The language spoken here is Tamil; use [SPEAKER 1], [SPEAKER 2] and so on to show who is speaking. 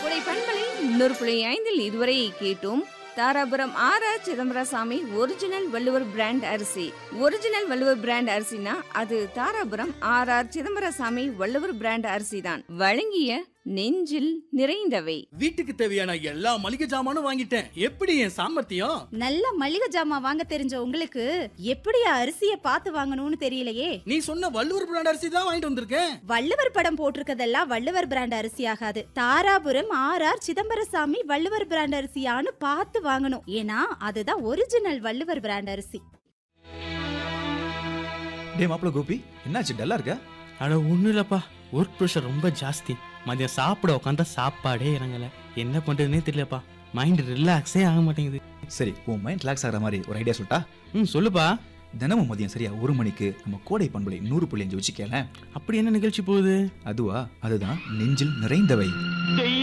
[SPEAKER 1] உடை பண்பலை இன்னொரு புள்ளி ஐந்தில் இதுவரை கேட்டோம் Dharapuram R R Chidambarasamy original Valluvar brand அரிசி ஒரிஜினல் வள்ளுவர் பிராண்ட் அரிசினா அது Dharapuram R R Chidambarasamy Valluvar brand அரிசி தான் வழங்கிய நெஞ்சில் நிறைந்தவை
[SPEAKER 2] வீட்டுக்கு தேவையான எல்லா மளிகை ஜாமானும் வாங்கிட்டேன் எப்படி என் சாமர்த்தியம்
[SPEAKER 3] நல்ல மளிகை ஜாமான் வாங்க தெரிஞ்ச உங்களுக்கு எப்படியா அரிசிய பார்த்து வாங்கணும்னு தெரியலையே
[SPEAKER 2] நீ சொன்ன வள்ளுவர் பிராண்ட் அரிசி தான் வாங்கிட்டு வந்திருக்கேன்
[SPEAKER 3] வள்ளுவர் படம் போட்டிருக்கதெல்லாம் வள்ளுவர் பிராண்ட் அரிசி ஆகாது Dharapuram R R Chidambarasamy Valluvar brand அரிசியான்னு பார்த்து வாங்கணும் ஏன்னா அதுதான் ஒரிஜினல் வள்ளுவர் பிராண்ட் அரிசி
[SPEAKER 4] டே மாப்பிள கோபி என்னாச்சு டல்லா இருக்க
[SPEAKER 5] அட ஒன்றும் இல்லைப்பா ஒர்க் ப்ரெஷர் ரொம்ப ஜாஸ்தி மதியம் சாப்பிட உட்காந்தா சாப்பாடே இறங்கல என்ன பண்றதுன்னே தெரியலப்பா மைண்ட் ரிலாக்ஸே ஆக மாட்டேங்குது
[SPEAKER 4] சரி உன் மைண்ட் ரிலாக்ஸ் ஆகிற மாதிரி ஒரு ஐடியா சொல்லிட்டா
[SPEAKER 5] ம் சொல்லுப்பா
[SPEAKER 4] தினமும் மதியம் சரியா ஒரு மணிக்கு நம்ம கோடை பண்புலை நூறு புள்ளி அஞ்சு வச்சுக்கல
[SPEAKER 5] அப்படி என்ன நிகழ்ச்சி போகுது
[SPEAKER 4] அதுவா அதுதான் நெஞ்சில் நிறைந்தவை